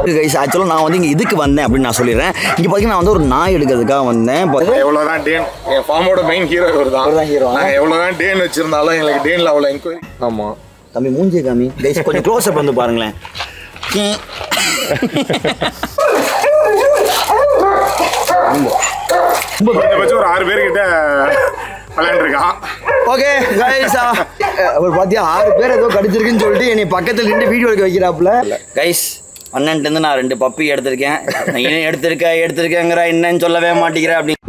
Guys ஆக்சுவலாக நான் வந்து இங்கே இதுக்கு வந்தேன் அப்படின்னு நான் சொல்லிடுறேன் இங்கே பார்த்தீங்கன்னா நான் வந்து ஒரு நாய் எடுக்கிறதுக்காக வந்தேன் இப்போ எவ்வளவுதான் டேன் என் ஃபார்மோட மெயின் ஹீரோ இவர் தான் இவர்தான் hero, ஆ? நாங்கள் எவ்வளவுதான் டேன் வச்சிருந்தாலும் எங்களுக்கு டேன்ல அவ்வளோ என்கொயரி ஆமா தம்பி மூஞ்சி காமி கைஸ் கொஞ்சம் க்ளோஸ் அப் வந்து பாருங்களேன் குறைஞ்சபட்சம் ஒரு ஆறு பேர்கிட்ட விளையாண்டுருக்கான் ஓகே கைஸ் அவர் பார்த்தியா ஆறு பேர் ஏதோ கடிச்சிருக்குன்னு சொல்லிட்டு என்னை பக்கத்தில் நின்று வீடியோ எடுக்க வைக்கிறாப்புல கைஸ் அண்ணன்ட்டு நான் ரெண்டு பப்பி எடுத்திருக்கேன் நான் இன்னும் எடுத்திருக்கேன் எடுத்திருக்கேங்கிற என்னன்னு சொல்லவே மாட்டேங்கிறேன் அப்படி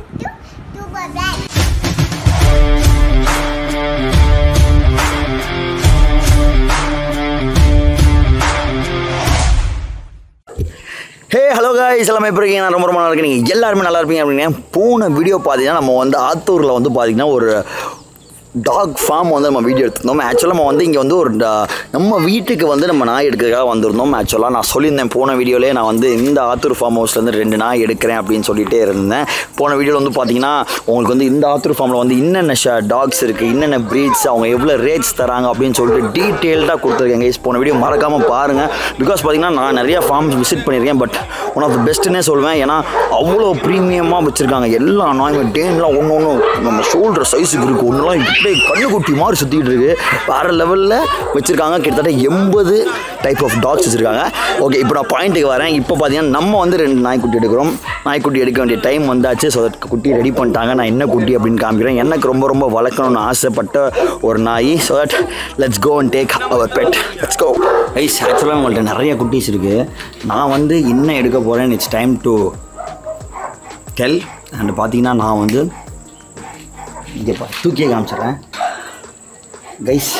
ஹே ஹலோ காய்ஸ் எல்லாமே எப்படி இருக்கீங்க நான் ரொம்ப ரொம்ப நல்லா இருக்கேன் நீங்கள் எல்லாருமே நல்லா இருப்பீங்க அப்படின்னா போன வீடியோ பார்த்தீங்கன்னா நம்ம வந்து ஆத்தூரில் வந்து பார்த்தீங்கன்னா ஒரு டாக் ஃபார்ம் வந்து நம்ம வீடியோ எடுத்திருந்தோம் ஆக்சுவலாக நம்ம வந்து இங்கே வந்து ஒரு da- நம்ம வீட்டுக்கு வந்து நம்ம நாய் எடுக்கிறதுக்காக வந்திருந்தோம் ஆக்சுவலாக நான் சொல்லியிருந்தேன் போன வீடியோலேயே நான் வந்து இந்த ஆத்தூர் ஃபார்ம் ஹவுஸ்லேருந்து ரெண்டு நாய் எடுக்கிறேன் அப்படின்னு சொல்லிட்டே இருந்தேன் போன வீடியோவில் வந்து பார்த்தீங்கன்னா உங்களுக்கு வந்து இந்த ஆத்தூர் ஃபார்மில் வந்து என்னென்ன டாக்ஸ் இருக்குது என்னென்ன ப்ரீட்ஸ் அவங்க எவ்வளோ ரேட்ஸ் தராங்க அப்படின்னு சொல்லிட்டு டீட்டெயில்டாக கொடுத்துருக்கேன் கைஸ் போன வீடியோ மறக்காமல் பாருங்கள் பிகாஸ் பார்த்தீங்கன்னா நான் நிறைய ஃபார்ம்ஸ் விசிட் பண்ணியிருக்கேன் பட் ஒன் ஆஃப் த பெஸ்ட்டுன்னே சொல்லுவேன் ஏன்னா அவ்வளோ ப்ரீமியமாக வச்சுருக்காங்க எல்லா நாயுமே டேன்லாம் ஒன்று ஒன்று நம்ம ஷோல்டர் சைஸுக்கு இருக்குது ஒன்றுலாம் இப்படியே கண்ணுக்குட்டி மாதிரி சுற்றிட்டு இருக்கு வேறு லெவலில் வச்சுருக்காங்க கிட்டத்தட்ட எண்பது டைப் ஆஃப் டாக்ஸ் வச்சுருக்காங்க ஓகே இப்போ நான் பாயிண்ட்டுக்கு வரேன் இப்போ பார்த்தீங்கன்னா நம்ம வந்து ரெண்டு நாய்க்குட்டி எடுக்கிறோம் நாய்க்குட்டி எடுக்க வேண்டிய டைம் வந்தாச்சு ஸோ குட்டி ரெடி பண்ணிட்டாங்க நான் என்ன குட்டி அப்படின்னு காமிக்கிறேன் எனக்கு ரொம்ப ரொம்ப வளர்க்கணும்னு ஆசைப்பட்ட ஒரு நாய் so that let's go and take our pet let's go ஐஸ் ஆக்சுவலாக உங்கள்கிட்ட நிறைய குட்டீஸ் இருக்குது நான் வந்து என்ன எடுக்க போகிறேன் it's time to tell and பார்த்தீங்கன்னா நான் வந்து இங்கே பா தூக்கியே காமிச்சிடுறேன் guys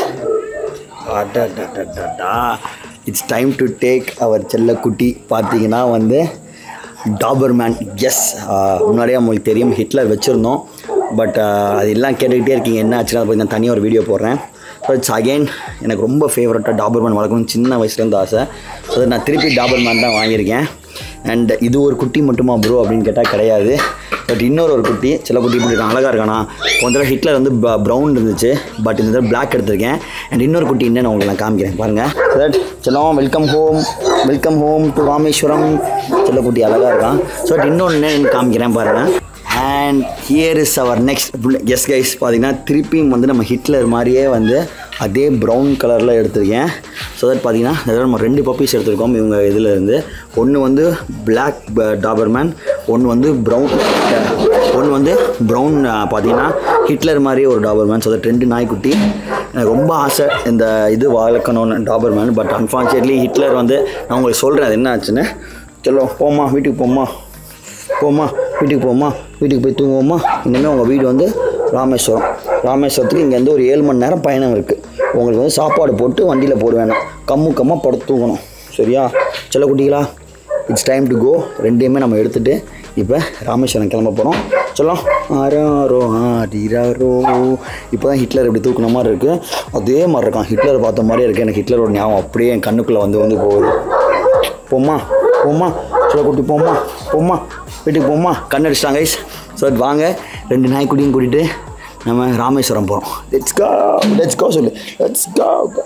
it's time to take our செல்லக்குட்டி பார்த்தீங்கன்னா வந்து டாபர்மேன் எஸ் முன்னாடியே உங்களுக்கு தெரியும் ஹிட்லர் வச்சுருந்தோம் பட் அது எல்லாம் கேட்டுக்கிட்டே இருக்கீங்க என்ன ஆச்சுன்னா அதை பற்றி நான் தனியாக ஒரு வீடியோ போடுறேன் ஸோ இட்ஸ் அகெயின் எனக்கு ரொம்ப ஃபேவரட்டாக டாபர்மேன் வளர்க்கணும்னு சின்ன வயசுலேருந்து ஆசை ஸோ நான் திருப்பி டாபர்மேன் தான் வாங்கியிருக்கேன் அண்ட் இது ஒரு குட்டி மட்டுமா ப்ரோ அப்படின்னு கேட்டால் கிடையாது பட் இன்னொரு ஒரு குட்டி சில குட்டி இப்படி இருக்கான் அழகாக இருக்கானா கொஞ்ச தடவை ஹிட்லர் வந்து ப்ரௌன் இருந்துச்சு பட் இந்த தடவை பிளாக் எடுத்திருக்கேன் அண்ட் இன்னொரு குட்டி என்னன்னு உங்களுக்கு நான் காமிக்கிறேன் பாருங்கள் தட் செல்லம் welcome home welcome home to Rameswaram செல்ல குட்டி அழகாக இருக்கான் ஸோ இன்னொன்று என்னன்னு காமிக்கிறேன் பாருங்கள் and here is our next yes guys பார்த்தீங்கன்னா திருப்பியும் வந்து நம்ம ஹிட்லர் மாதிரியே வந்து அதே ப்ரௌன் கலரில் எடுத்திருக்கேன் ஸோ தட் பார்த்தீங்கன்னா இதோட நம்ம ரெண்டு பப்பீஸ் எடுத்திருக்கோம் இவங்க இதில் இருந்து ஒன்று வந்து பிளாக் டாபர்மேன் ஒன்று வந்து ப்ரௌன் ஒன்று வந்து ப்ரௌன் பார்த்தீங்கன்னா ஹிட்லர் மாதிரி ஒரு டாபர்மேன் ஸோ தட் ரெண்டு நாய்க்குட்டி எனக்கு ரொம்ப ஆசை இந்த இது வளர்க்கணும்னு டாபர்மேன் பட் அன்ஃபார்ச்சுனேட்லி ஹிட்லர் வந்து நான் உங்களுக்கு சொல்கிறேன் அது என்ன ஆச்சுன்னு செல்லோ போம்மா வீட்டுக்கு போம்மா போமா வீட்டுக்கு போமா வீட்டுக்கு போய் தூங்குவோமா இனிமேல் உங்கள் வீடு வந்து ராமேஸ்வரம் ராமேஸ்வரத்துக்கு இங்கேருந்து ஒரு ஏழு மணி நேரம் பயணம் இருக்குது உங்களுக்கு வந்து சாப்பாடு போட்டு வண்டியில் போட வேணாம் கம்மு கம்மா படுத்து தூங்கணும் சரியா செல்ல குட்டிகளா இட்ஸ் டைம் டு கோ ரெண்டையுமே நம்ம எடுத்துகிட்டு இப்போ ராமேஸ்வரம் கிளம்ப போகிறோம் சொல்லலாம் ஆராரோ ஆடிராரோ இப்போ தான் ஹிட்லர் இப்படி தூக்குன மாதிரி இருக்குது அதே மாதிரி இருக்கான் ஹிட்லர் பார்த்த மாதிரியே இருக்குது எனக்கு ஹிட்லரோட ஞாபகம் அப்படியே என் கண்ணுக்குள்ளே வந்து வந்து போகுது போம்மா போம்மா சொல்ல குட்டி போம்மா போம்மா வீட்டுக்கு போம்மா கண்ணடிச்சிட்டாங்க கைஸ் ஸோ வாங்க ரெண்டு நாய்க்குட்டியும் கூட்டிகிட்டு நம்ம ராமேஸ்வரம் போகிறோம் லெட்ஸ் கோ லெட்ஸ் கோ சொல்லு லெட்ஸ் கோ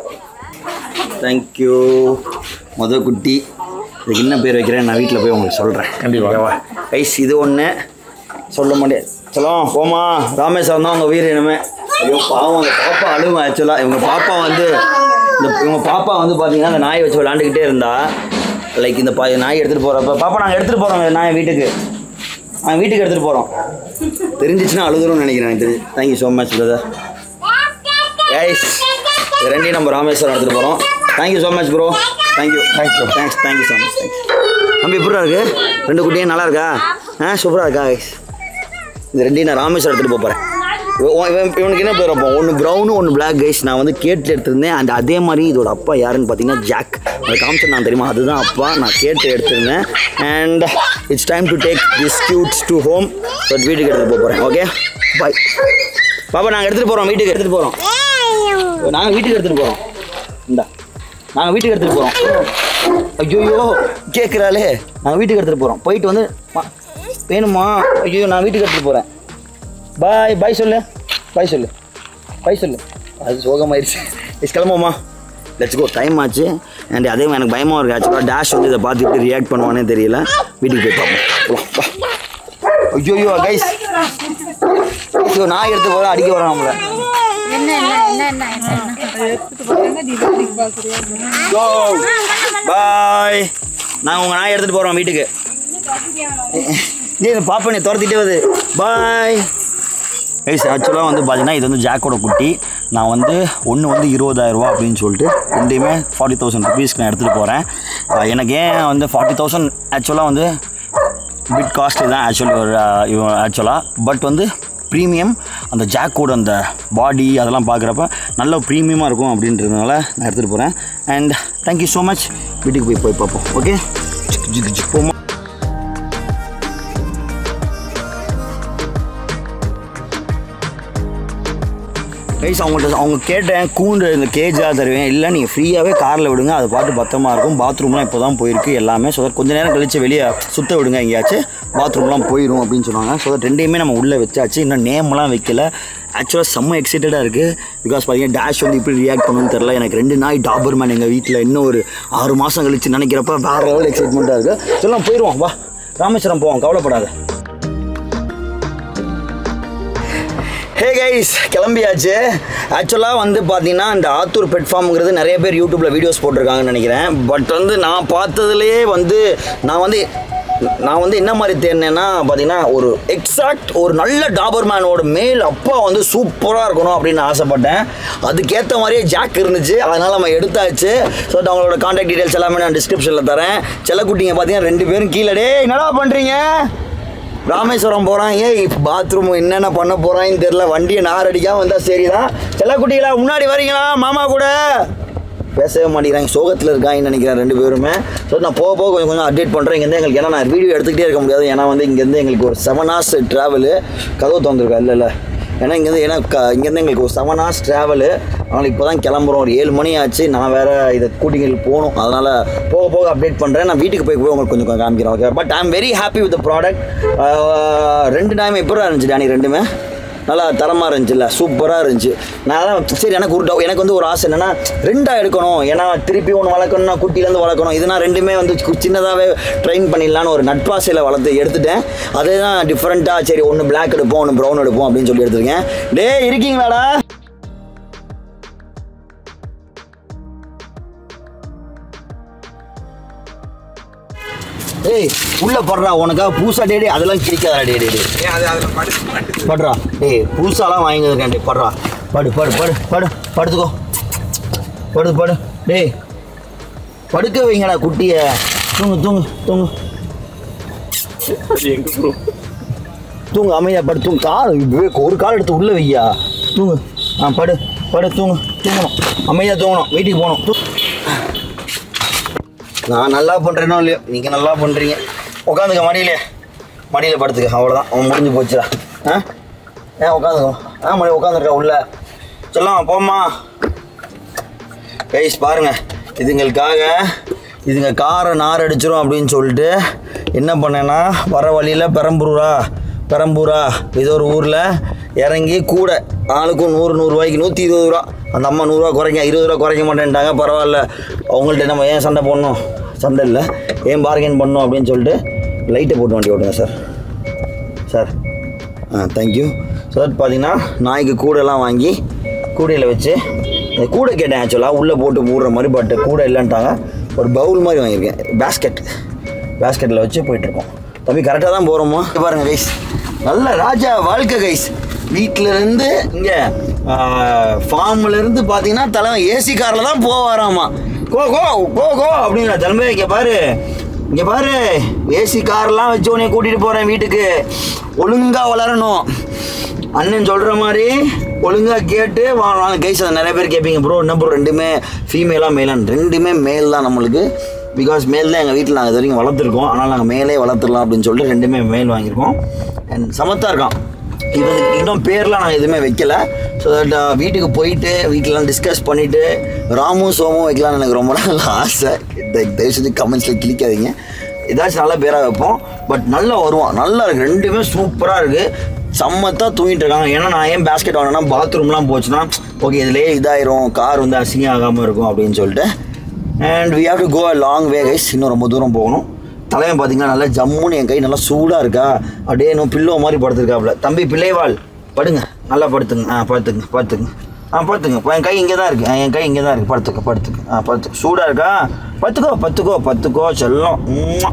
தேங்க்யூ முத குட்டி இதுக்கு என்ன பேர் வைக்கிறேன் நான் வீட்டில் போய் உங்களுக்கு சொல்கிறேன் கண்டிப்பா. கைஸ் இது ஒன்று சொல்ல முடியாது சொல்லுவோம் போமா ராமேஸ்வரம் தான் உங்கள் வீடு இனிமே ஐயோ பாவம் அந்த பாப்பா அழுவும் ஆக்சுவலாக இவங்க பாப்பா வந்து இந்த இவங்க பாப்பா வந்து பார்த்தீங்கன்னா அந்த நாயை வச்சு விளாண்டுக்கிட்டே இருந்தா லைக் இந்த பா நாய் எடுத்துகிட்டு போகிறப்ப பாப்பா நாங்கள் எடுத்துகிட்டு போகிறோம் இந்த நாயை வீட்டுக்கு நாங்கள் வீட்டுக்கு எடுத்துகிட்டு போகிறோம் தெரிஞ்சிச்சுன்னா அழுதுரும்னு நினைக்கிறேன் எனக்கு தெரிஞ்சு thank you so much brother guys இது ரெண்டையும் நம்ம ராமேஸ்வரம் எடுத்துகிட்டு போகிறோம் thank you so much bro thank you thank you thanks thank you so much thanks தம்பி எப்படா இருக்கு ரெண்டு குட்டியும் நல்லா இருக்கா ஆ சூப்பராக இருக்கா கைஸ் இது ரெண்டையும் நான் ராமேஸ்வரம் எடுத்துகிட்டு போகிறேன் இவனுக்கு என்ன பேர் வைப்போம் ஒன்று ப்ரௌனு ஒன்று பிளாக் கைஸ் நான் வந்து கேட்டு எடுத்திருந்தேன் அண்ட் அதே மாதிரி இதோட அப்பா யாருன்னு பார்த்தீங்கன்னா ஜாக் அதை காமிச்சிருந்தான் தெரியுமா அதுதான் அப்பா நான் கேட்டு எடுத்திருந்தேன் and it's time to take this cuties to home but வீட்டுக்கு எடுத்துகிட்டு போக போகிறேன் ஓகே பாய் பாப்பா நாங்கள் எடுத்துகிட்டு போகிறோம் வீட்டுக்கு எடுத்துகிட்டு போகிறோம் நாங்கள் வீட்டுக்கு எடுத்துகிட்டு போகிறோம் இந்தா நாங்கள் வீட்டுக்கு எடுத்துகிட்டு போகிறோம் ஐயோயோ கேட்குறாளே நாங்கள் வீட்டுக்கு எடுத்துகிட்டு போகிறோம் போயிட்டு வந்து மா- வேணுமா ஐயோ நான் வீட்டுக்கு எடுத்துகிட்டு போகிறேன் பாய் பாய் சொல்லு பாய் சொல்லு பாய் சொல்லு அது சோகமாயிருச்சு எஸ் கிளம்புவோமா லெட்ஸ் கோ டைம் ஆச்சு அண்ட் அதே மாதிரி எனக்கு பயமாக இருக்குது ஆக்சுவலாக டேஷ் வந்து இதை பார்த்து எப்படி ரியாக்ட் பண்ணுவானே தெரியல வீட்டுக்கு போய் பார்ப்போம் ஐயோ கைஸ் ஐயோ நான் எடுத்து போகிறேன் அடிக்க வரேன் அவங்கள என்ன என்ன என்ன என்ன பாய் நான் உங்கள் நாய் எடுத்துகிட்டு போகிறோம் வீட்டுக்கு நீ பாப்பா நீ துரத்திட்டே வருது பாய் கைஸ் ஆக்சுவலாக வந்து பார்த்தீங்கன்னா இது வந்து ஜாக்கோட குட்டி நான் வந்து ஒன்று வந்து இருபதாயிரரூபா அப்படின்னு சொல்லிட்டு ரெண்டையுமே ஃபார்ட்டி தௌசண்ட் ருபீஸ்க்கு நான் எடுத்துகிட்டு போகிறேன் எனக்கு ஏன் வந்து ஃபார்ட்டி தௌசண்ட் ஆக்சுவலாக வந்து பிட் காஸ்ட்லி தான் ஆக்சுவலி ஒரு ஆக்சுவலாக பட் வந்து ப்ரீமியம் அந்த ஜாக்கோட அந்த பாடி அதெல்லாம் பார்க்குறப்ப நல்ல ப்ரீமியமாக இருக்கும் அப்படின்றதுனால நான் எடுத்துகிட்டு போகிறேன் அண்ட் தேங்க்யூ ஸோ மச் வீட்டுக்கு போய் போய் பார்ப்போம் ஓகே போமா கைஸ் அவங்கள்ட்ட அவங்க கேட்டேன் கூண்டு இந்த கேஜாக தருவேன் இல்லை நீங்கள் ஃப்ரீயாகவே காரில் விடுங்க அது பாட்டு பத்திரமா இருக்கும் பாத்ரூம்லாம் இப்போ தான் போயிருக்கு எல்லாமே ஸோ கொஞ்ச நேரம் கழிச்சு வெளியே சுத்த விடுங்க எங்கேயாச்சும் பாத்ரூம்லாம் போயிடும் அப்படின்னு சொன்னாங்க ஸோ ரெண்டையுமே நம்ம உள்ளே வச்சாச்சு இன்னும் நேம்லாம் வைக்கல ஆக்சுவலாக செம்ம எக்ஸைட்டடாக இருக்குது பிகாஸ் பார்த்தீங்கன்னா டேஷ் வந்து இப்படி ரியாக்ட் பண்ணணும்னு தெரில எனக்கு ரெண்டு நாய் டாபர்மேன் எங்கள் வீட்டில் இன்னும் ஒரு ஆறு மாதம் கழிச்சு நினைக்கிறப்ப வேறு லெவல் எக்ஸைட்மெண்ட்டாக இருக்குது சொல்லலாம் போயிடுவோம் வா ராமேஸ்வரம் போவோம் கவலைப்படாத ஹே கைஸ் கிளம்பியாச்சு ஆக்சுவலாக வந்து பார்த்தீங்கன்னா இந்த ஆத்தூர் பெட் ஃபார்முங்கிறது நிறைய பேர் யூடியூப்பில் வீடியோஸ் போட்டிருக்காங்கன்னு நினைக்கிறேன் பட் வந்து நான் பார்த்ததுலேயே வந்து நான் வந்து நான் வந்து என்ன மாதிரி தேடினேன்னா பார்த்தீங்கன்னா ஒரு எக்ஸாக்ட் ஒரு நல்ல டாபர்மேனோட மேல் அப்பா வந்து சூப்பராக இருக்கணும் அப்படின்னு ஆசைப்பட்டேன் அதுக்கேற்ற மாதிரியே ஜாக் இருந்துச்சு அதனால் நம்ம எடுத்தாச்சு ஸோ அவங்களோட காண்டாக்ட் டீடைல்ஸ் எல்லாமே நான் டிஸ்கிரிப்ஷனில் தரேன் செல்லக்குட்டிங்க பார்த்தீங்கன்னா ரெண்டு பேரும் கீழே டே என்னடா பண்ணுறீங்க ராமேஸ்வரம் போகிறான் ஏய் பாத்ரூம் என்னென்ன பண்ண போகிறான்னு தெரில வண்டியை நார் அடிக்காம வந்தால் சரிதான் செல்லக்குட்டிகளா முன்னாடி வரீங்களா மாமா கூட பேசவே மாட்டேங்கிறாங்க சோகத்தில் இருக்காங்கன்னு நினைக்கிறேன் ரெண்டு பேருமே ஸோ நான் போக போக கொஞ்சம் கொஞ்சம் அப்டேட் பண்ணுறேன் இங்கேருந்து எங்களுக்கு ஏன்னா நான் வீடியோ எடுத்துக்கிட்டே இருக்க முடியாது ஏன்னா வந்து இங்கேருந்து எங்களுக்கு ஒரு செவன் ஹவர்ஸ் ட்ராவலு கதவு திறந்துருக்கா இல்லை இல்லை ஏன்னா இங்கேருந்து ஏன்னா க இங்கேருந்து எங்களுக்கு ஒரு செவன் ஹவர்ஸ் ட்ராவலு அதனால் இப்போ தான் கிளம்புறோம் ஒரு ஏழு மணி ஆச்சு நான் வேறு இதை கூட்டிகள் போகணும் அதனால் போக போக அப்டேட் பண்ணுறேன் நான் வீட்டுக்கு போய் போய் உங்களுக்கு கொஞ்சம் கொஞ்சம் காமிக்கிறேன் okay but I am very happy with product ரெண்டு டைம் எப்படி இருந்துச்சு டேனி ரெண்டுமே நல்லா தரமாக இருந்துச்சுல்ல சூப்பராக இருந்துச்சு நான் அதான் சரி எனக்கு ஒரு டவு எனக்கு வந்து ஒரு ஆசை என்னென்னா ரெண்டாக எடுக்கணும் ஏன்னா திருப்பி ஒன்று வளர்க்கணும்னா குட்டிலேருந்து வளர்க்கணும் இதுனா ரெண்டுமே வந்து கு- சின்னதாகவே ட்ரெயின் பண்ணிடலான்னு ஒரு நட்பாசையில் வளர்த்து எடுத்துட்டேன் அதே தான் டிஃப்ரெண்ட்டாக சரி ஒன்று பிளாக் எடுப்போம் ஒன்று ப்ரௌன் எடுப்போம் அப்படின்னு சொல்லி எடுத்துருக்கேன் டே இருக்கீங்களாடா ஏய் உள்ள படுறா உனக்காக பூசா டே டே அதெல்லாம் கிடைக்காதா டே டே டே அது அதில் படிச்சு படுறா டேய் புதுசாலாம் வாங்கி இருக்கேன் டே படுறா படு படு படு படு படுத்துக்கோ படு படு டேய் படுக்க வைங்கடா குட்டிய தூங்கு தூங்கு தூங்கு எங்க ப்ரோ தூங்கு அமைதியா படு தூங்கு கால் இப்பவே ஒரு கால் எடுத்து உள்ள வையா தூங்கு ஆ படு படு தூங்கு தூங்கணும் அமைதியா தூங்கணும் வீட்டுக்கு போகணும் தூ நான் நல்லா பண்ணுறேனோ இல்லையோ நீங்கள் நல்லா பண்ணுறீங்க உட்காந்துக்க மடியிலே மடியில் படுத்துக்க அவ்வளோதான் அவன் முடிஞ்சு போச்சுடா ஆ ஏன் உட்காந்துக்கோ ஆ மணி உட்காந்துருக்கா உள்ள சொல்லலாம் போம்மா கைஸ் பாருங்க இதுங்களுக்காக இதுங்க காரை நார் அடிச்சிரும் அப்படின்னு சொல்லிட்டு என்ன பண்ணேன்னா வர வழியில் பெரம்பூரா பெரம்பூரா ஏதோ ஒரு ஊரில் இறங்கி கூட ஆளுக்கும் நூறு நூறுரூவாய்க்கு நூற்றி இருபது ரூபா அந்த அம்மா நூறுரூவா குறைக்க இருபது ரூபா குறைக்க மாட்டேன்ட்டாங்க பரவாயில்ல அவங்கள்ட்ட நம்ம ஏன் சண்டை போடணும் சண்டை இல்லை ஏன் பார்கெயின் பண்ணணும் அப்படின்னு சொல்லிட்டு லைட்டை போட்டு வண்டி ஓட்டுங்க sir sir ah thank you so that பார்த்தீங்கன்னா நாய்க்கு கூடைலாம் வாங்கி கூடையில் வச்சு இந்த கூடை கேட்டேன் ஆக்சுவலாக உள்ளே போட்டு மூடுற மாதிரி பட் கூடை இல்லைன்ட்டாங்க ஒரு பவுல் மாதிரி வாங்கியிருக்கேன் பேஸ்கெட் பேஸ்கெட்டில் வச்சு போயிட்டுருக்கோம் தம்பி கரெக்டாக தான் போகிறோமா பாருங்கள் கைஸ் நல்ல ராஜா வாழ்க்கை கைஸ் வீட்டிலேருந்து இங்கே ஃபார்ம்லேருந்து பார்த்தீங்கன்னா தலைவன் ஏசி காரில் தான் போவாராமா கோ கோ கோ கோ அப்படிங்கிற தலைமை இங்கே பாரு இங்கே பாரு ஏசி கார்லாம் வச்சு உன்னை கூட்டிகிட்டு போகிறேன் வீட்டுக்கு ஒழுங்காக வளரணும் அண்ணன் சொல்கிற மாதிரி ஒழுங்காக கேட்டு வாங்கலாம் கைஸ் அதை நிறைய பேர் கேட்பீங்க ப்ரோ என்ன ப்ரோ ரெண்டுமே ஃபீமேலாக மேலான்னு ரெண்டுமே மேல் தான் நம்மளுக்கு பிகாஸ் மேல் தான் எங்கள் வீட்டில் நாங்கள் இது வரைக்கும் வளர்த்துருக்கோம் ஆனால் நாங்கள் மேலே வளர்த்துடலாம் அப்படின்னு சொல்லிட்டு ரெண்டுமே மேல் வாங்கியிருக்கோம் அண்ட் சமத்தாக இருக்கான் இவனுக்கு இன்னும் பேர்லாம் நான் எதுவுமே வைக்கல ஸோ தட் வீட்டுக்கு போயிட்டு வீட்டிலலாம் டிஸ்கஸ் பண்ணிவிட்டு ராமு சோமும் வைக்கலாம்னு எனக்கு ரொம்ப நாள் ஆசை த- தயவு செஞ்சு கமெண்ட்ஸில் கிளிக்காதீங்க ஏதாச்சும் நல்ல பேராக வைப்போம் பட் நல்லா வருவான் நல்லா இருக்கு ரெண்டுமே சூப்பராக இருக்குது செம்மத்தான் தூங்கிட்டு இருக்காங்க ஏன்னா நான் ஏன் பேஸ்கெட் வாங்கினா பாத்ரூம்லாம் போச்சுன்னா ஓகே இதுலேயே இதாயிரும் கார் வந்து அசிங்கம் ஆகாமல் இருக்கும் அப்படின்னு சொல்லிட்டு and we have to go a long way guys இன்னும் ரொம்ப தூரம் போகணும் தலைவன் பார்த்தீங்கன்னா நல்லா ஜம்முன்னு என் கை நல்லா சூடாக இருக்கா அப்படியே இன்னும் பில்லோ மாதிரி படுத்துருக்காப்புல தம்பி பிள்ளைவாள் படுங்க நல்லா படுத்துங்க ஆ படுத்துங்க படுத்துங்க ஆ படுத்துங்க இப்போ என் கை இங்கே தான் இருக்குது என் கை இங்கே தான் இருக்குது படுத்துக்க படுத்துக்க ஆ படுத்துக்க சூடாக இருக்கா பத்துக்கோ பத்துக்கோ பத்துக்கோ செல்லம் உம்மா.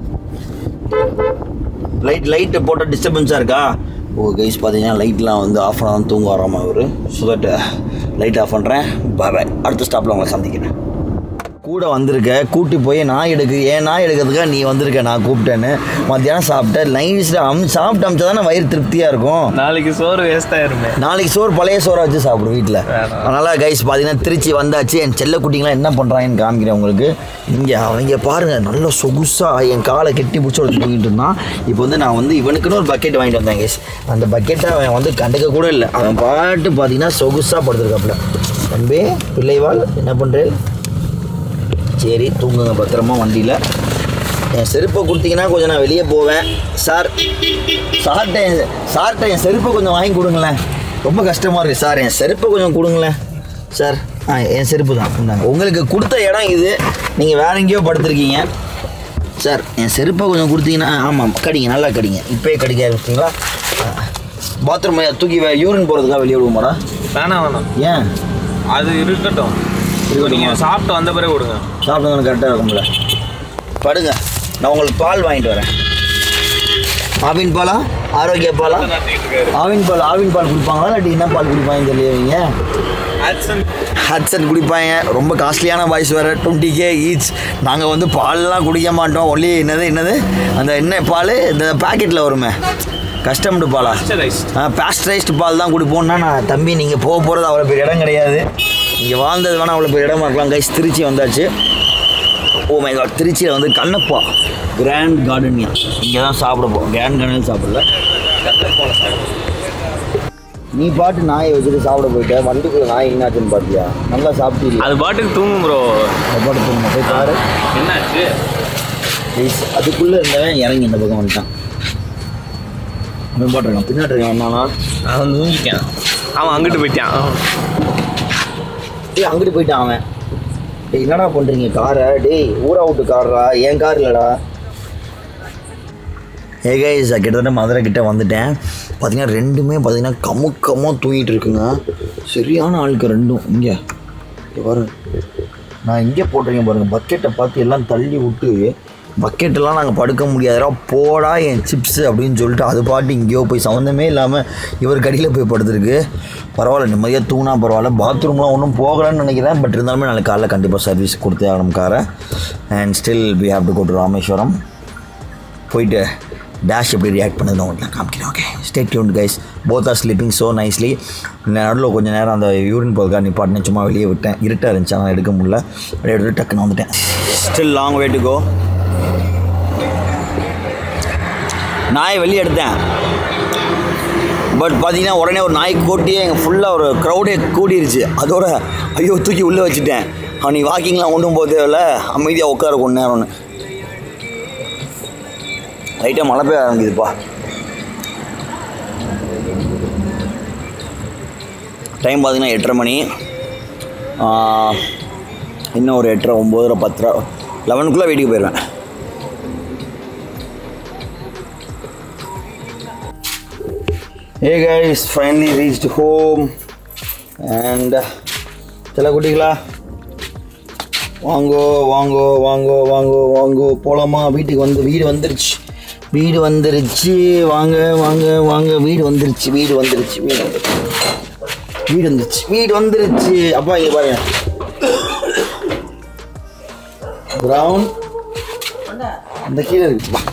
லைட் லைட்டு போட்ட டிஸ்டர்பன்ஸாக இருக்கா ஓ கைஸ் பார்த்தீங்கன்னா லைட்லாம் வந்து ஆஃப் பண்ண தான் தூங்க வராமல் அவர் ஸோ தட் லைட் ஆஃப் பண்ணுறேன் பாய் அடுத்த ஸ்டாப்பில் உங்களை சந்திக்கிறேன் கூட வந்திருக்க கூட்டி போய் நாய் எடுக்கு ஏன் நாய் எடுக்கிறதுக்காக நீ வந்திருக்க நான் கூப்பிட்டேன்னு மத்தியானம் சாப்பிட்டேன் நைஸில் அம் சாப்பிட்டு அமிச்சா தானே வயிறு திருப்தியாக இருக்கும் நாளைக்கு சோறு வேஸ்ட் ஆயிருமே நாளைக்கு சோறு பழைய சோறை வச்சு சாப்பிடும் வீட்டில் வேணாம். அதனால் கைஸ் பார்த்தீங்கன்னா திருச்சி வந்தாச்சு என் செல்ல குட்டிங்களாம் என்ன பண்ணுறாங்கன்னு காமிக்கிறேன் உங்களுக்கு இங்கே அவங்க பாருங்கள் நல்ல சொகுசாக என் காலை கெட்டி பிடிச்சி ஒரு தூங்கிட்டு இருந்தான் இப்போ வந்து நான் வந்து இவனுக்குன்னு ஒரு பக்கெட் வாங்கிட்டு வந்தேன் கைஸ் அந்த பக்கெட்டை அவன் வந்து கண்டுக்க கூட இல்லை அவன் பாட்டு பார்த்தீங்கன்னா சொகுசாக படுத்துருக்காப்புல தம்பி பிள்ளைவாள் என்ன பண்ணுறேன் சரி தூங்குங்க பத்திரமா வண்டியில் என் செருப்பை கொடுத்தீங்கன்னா கொஞ்சம் நான் வெளியே போவேன் சார் சார்கிட்ட என் சார்கிட்ட என் செருப்பை கொஞ்சம் வாங்கி கொடுங்களேன் ரொம்ப கஷ்டமாக இருக்குது சார் என் செருப்பை கொஞ்சம் கொடுங்களேன் சார் ஆ என் செருப்பு தான் இந்தாங்க உங்களுக்கு கொடுத்த இடம் இது நீங்கள் வேற எங்கேயோ படுத்துருக்கீங்க சார் என் செருப்பை கொஞ்சம் கொடுத்தீங்கன்னா ஆமாம் கடிங்க நல்லா கடிங்க இப்போயே கடிக்க ஆரம்பிச்சிங்களா பாத்ரூம் தூக்கி யூரின் போகிறதுக்காக வெளியே விடுவோமாடா வேணாம் வேணாம் ஏன் அது இருக்கட்டும் நீங்க சாப்பிட்டு வந்த பிறகு கொடுங்க சாப்பிடுங்க கரெக்டாக இருக்கும்ல படுங்க நான் உங்களுக்கு பால் வாங்கிட்டு வரேன் ஆவின் பாலா ஆரோக்கிய பாலா ஆவின் பால் ஆவின் பால் குடிப்பாங்களா இல்லாட்டி என்ன பால் குடிப்பாங்கன்னு தெரியவீங்க ஹட்சன் குடிப்பாங்க ரொம்ப காஸ்ட்லியான பாய்ஸ் வேறு டுவெண்ட்டி கே ஈச் நாங்கள் வந்து பால்லாம் குடிக்க மாட்டோம் ஒன்லி என்னது என்னது அந்த என்ன பால் இந்த பாக்கெட்டில் வருமே கஸ்டம்டு பாலா பேஸ்டரைஸ்டு பால் தான் குடிப்போம்னா நான் தம்பி நீங்கள் போக போகிறது அவ்வளோ பெரிய இடம் கிடையாது இங்கே வாழ்ந்தது வேணால் அவ்வளோ பெரிய இடமா இருக்கலாம் கைஸ் திருச்சி வந்தாச்சு ஓ மை காட் திருச்சியில் வந்து கண்ணப்பா கிராண்ட் கார்டனியா இங்கே தான் சாப்பிட போகிறோம் கிராண்ட் கார்டன் சாப்பிடல நீ பாட்டு நாயை வச்சுட்டு சாப்பிட போயிட்ட வண்டிக்குள்ள நாய் என்னாச்சுன்னு பார்த்தியா நல்லா சாப்பிட்டீங்க அது பாட்டுக்கு தூங்கும் ப்ரோ பாட்டு போகணும் போய் பாரு என்னாச்சு ப்ளீஸ் அதுக்குள்ளே இருந்தவன் இறங்கி இந்த பக்கம் வந்துட்டான் அவன் பாட்டுருக்கான் பின்னாடி இருக்கான் வந்தானா அவன் தூங்கிக்கான் அவன் அங்கிட்டு போயிட்டான் ஏய் அங்கிட்டு போயிட்டான் அவன் டேய் என்னடா பண்ணுறீங்க காரை டேய் ஊரா விட்டு காரா என் கார் இல்லைடா ஏ கைஸ் கிட்டத்தட்ட மதுரை கிட்ட வந்துட்டேன் பார்த்தீங்கன்னா ரெண்டுமே பார்த்தீங்கன்னா கமுக்கமாக தூங்கிட்டு இருக்குங்க சரியான ஆளுக்கு ரெண்டும் இங்கே பாரு நான் இங்கே போட்டிருக்கேன் பாருங்கள் பக்கெட்டை பார்த்து எல்லாம் தள்ளி விட்டு பக்கெட்டெல்லாம் நாங்கள் படுக்க முடியாதுடா போடா என் சிப்ஸு அப்படின்னு சொல்லிட்டு அது பாட்டு இங்கேயோ போய் சம்மந்தமே இல்லாமல் இவர் கடியில் போய் படுத்துருக்கு பரவாயில்ல நிம்மதியாக தூங்கினா பரவாயில்ல பாத்ரூம்லாம் ஒன்றும் போகலன்னு நினைக்கிறேன் பட் இருந்தாலுமே நாளைக்கு காலைல கண்டிப்பாக சர்வீஸ் கொடுத்தே ஆகணும் காரை and still we have to go to Rameswaram போயிட்டு டேஷ் எப்படி ரியாக்ட் பண்ணுது உங்களுக்கு நான் காமிக்கிறேன் okay stay tuned guys both are sleeping so nicely நடுவில் கொஞ்சம் நேரம் அந்த யூரின் போகிறதுக்காக நிப்பாட்டினேன் சும்மா வெளியே விட்டேன் இருட்டாக இருந்துச்சு ஆனால் எடுக்க முடியல அப்படியே எடுத்து டக்குன்னு வந்துட்டேன் still long way to go நாயை வெளியே எடுத்தேன் பட் பார்த்தீங்கன்னா உடனே ஒரு நாய் கூட்டியே எங்கள் ஃபுல்லாக ஒரு க்ரௌடே கூடிருச்சு அதோட ஐயோ தூக்கி உள்ளே வச்சுட்டேன் அவன் நீ வாக்கிங்லாம் ஒன்றும் போக தேவையில்ல அமைதியாக உட்கார கொஞ்ச நேரம்னு லைட்டாக மழை பெய்ய ஆரம்பிக்குதுப்பா டைம் பார்த்தீங்கன்னா எட்டரை மணி ஆ, இன்னும் ஒரு எட்டரை ஒம்போதரை பத்தரை லெவனுக்குள்ளே வீட்டுக்கு போயிடுவேன் hey guys finally reached home and சில குட்டிகளா வாங்கோ வாங்கோ வாங்கோ வாங்கோ வாங்கோ போலாமா வீட்டுக்கு வந்து வீடு வந்துருச்சு வீடு வந்துருச்சு வாங்க வாங்க வாங்க வீடு வந்துருச்சு வீடு வந்துருச்சு வீடு வந்துருச்சு வீடு வந்துருச்சு வீடு வந்துருச்சு அப்பா இங்க பாருங்க ப்ரௌன் அந்த கீழே இருக்கு பா.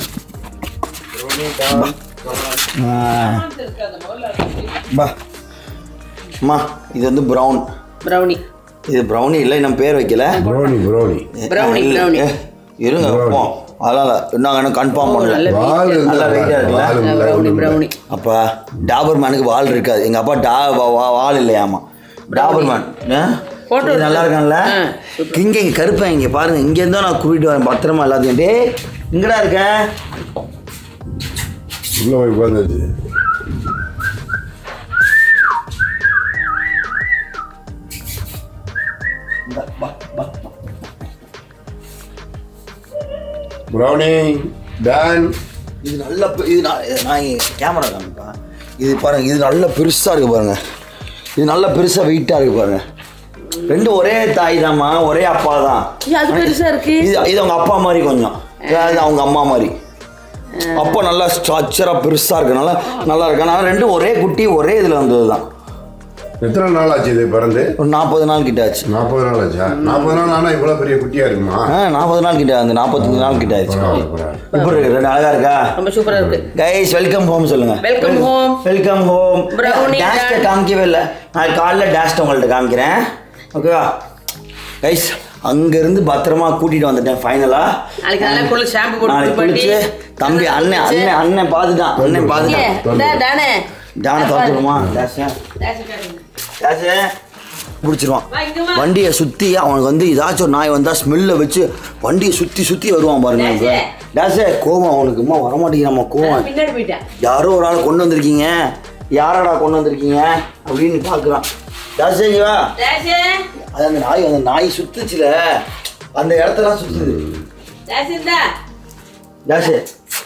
பா. ஆ. பா அம்மா இது வந்து ப்ரௌன் ப்ரௌனி இது ப்ரௌனி இல்லை நம்ம பேர் வைக்கல ப்ரௌனி ப்ரௌனி Brownie, இல்ல, brownie. ஏ, இருங்க வைப்போம் அதெல்லாம் இல்லை நாங்கள் இன்னும் கன்ஃபார்ம் பண்ணல வால் நல்லா வெயிட்டாக இருக்குல்ல ப்ரௌனி ப்ரௌனி அப்போ டாபர் மேனுக்கு வால் இருக்காது எங்கள் அப்பா டா வா- வா- வால் இல்லையாமா டாபர் மேன் Photo இது நல்லா இருக்கான்ல ஆ, இங்கே இங்கே கருப்பேன் இங்கே பாருங்க இங்கேருந்தோ நான் கூட்டிட்டு வரேன் பத்திரமா எல்லாத்தையும் டேய் இங்கடா இருக்க உள்ள போய் உட்காந்துச்சு ப்ரௌனி டான் இது நல்ல பெ- இது நான் இது நான் கேமரா காமிப்பா இது பாருங்க இது நல்ல பெருசாக இருக்கு பாருங்க இது நல்ல பெருசாக வெயிட்டாக இருக்கு பாருங்க ரெண்டும் ஒரே தாய் தாம்மா ஒரே அப்பா தான் ஏன் அது பெருசா இருக்கு இது இது அவங்க அப்பா மாதிரி கொஞ்சம் இது அவங்க அம்மா மாதிரி அப்பா நல்லா ஸ்ட்ரக்சராக பெருசாக இருக்கு நல்லா நல்லா இருக்கு ஆனால் ரெண்டும் ஒரே குட்டி ஒரே இதில் வந்தது தான் எத்தனை நாள் ஆச்சு இது பிறந்து ஒரு நாற்பது நாள் கிட்ட ஆச்சு நாற்பது நாள் ஆச்சா நாற்பது நாள் ஆனால் இவ்வளோ பெரிய குட்டியா இருக்குமா ஆ நாற்பது நாள் கிட்ட அந்த நாற்பத்தஞ்சு நாள் கிட்ட ஆயிடுச்சு பரவாயில்ல பரவாயில்ல இப்போ இருக்கு ரெண்டு அழகா இருக்கா ரொம்ப சூப்பரா இருக்கு கைஸ் வெல்கம் ஹோம் சொல்லுங்க Welcome home. Welcome home Brownie டேஷ்ட dad. காமிக்கவே இல்லை நான் காலைல டேஷ்ட உங்கள்ட்ட காமிக்கிறேன் ஓகேவா கைஸ் அங்கேருந்து பத்திரமா கூட்டிட்டு வந்துட்டேன் ஃபைனலாக நாளைக்கு நல்லா குளிச்சு ஷாம்பு போட்டு நாளைக்கு குளிப்பாட்டி, குளிச்சு தம்பி அண்ணன் அண்ணன் அண்ணன் பார்த்துட்டான் அண்ணன் இங்கே, பார்த்துட்டான் இந்தா, டானே. ஜான பார்த்துருமா டேஷ டேஷ் காட்டுங்க. டேஷ பிடிச்சிருவான் வா, இங்க வா. வண்டியை சுற்றி அவனுக்கு வந்து ஏதாச்சும் ஒரு நாய் வந்தால் ஸ்மெல்லை வச்சு வண்டியை சுற்றி சுற்றி வருவான் பாருங்க டேஷே. டேஷே கோவம் அவனுக்கு அம்மா வரமாட்டேங்கிறாம்மா கோவம் பின்னாடி போயிட்டேன் யாரோ ஒரு ஆள் கொண்டு வந்திருக்கீங்க யாரடா கொண்டு வந்திருக்கீங்க அப்படின்னு பார்க்குறான் டேஷே இங்க வா டேஷே, அது அந்த நாய் அந்த நாய் சுத்துச்சுல அந்த இடத்தெல்லாம் சுத்துது டேஷ் இந்தா. டேஷே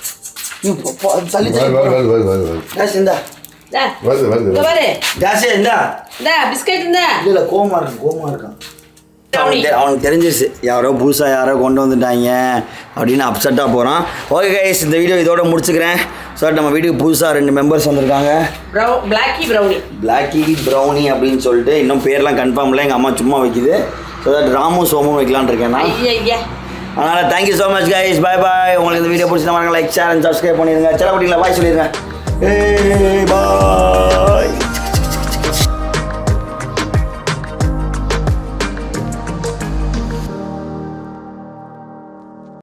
நீ போ- போ- தள்ளி வருது தள்ளி வருது போ. வருது வருது வருது டேஷ் இந்தா இந்தா, வருது வருது இங்க வருது பாரு. டேஷே இந்தா இந்தா, பிஸ்கட் இந்தா. இல்ல இல்ல கோமா இருக்கான் கோமா இருக்கான் அவனுக்கு தெ- அவனுக்கு தெரிஞ்சிருச்சு யாரோ புதுசாக யாரோ கொண்டு வந்துட்டாங்க அப்படின்னு அப்செட்டாக போகிறான் ஓகே கைஸ் இந்த வீடியோ இதோட முடிச்சுக்கிறேன் சார் நம்ம வீட்டுக்கு புதுசாக ரெண்டு மெம்பர்ஸ் வந்திருக்காங்க Brown- blacky brownie. Blacky brownie அப்படின்னு சொல்லிட்டு இன்னும் பேர்லாம் கன்ஃபார்ம் இல்லை எங்கள் அம்மா சும்மா வைக்குது ஸோ தட் ராமு சோமும் வைக்கலான்னு இருக்கேன் நான் ஐயா, ஐயா. அதனால் thank you so much guys bye bye உங்களுக்கு இந்த வீடியோ பிடிச்சிருந்தா லைக் ஷேர் அண்ட் சப்ஸ்கிரைப் பண்ணிடுங்க சில பாய் சொல்லிடுங்க ஏய் பாய்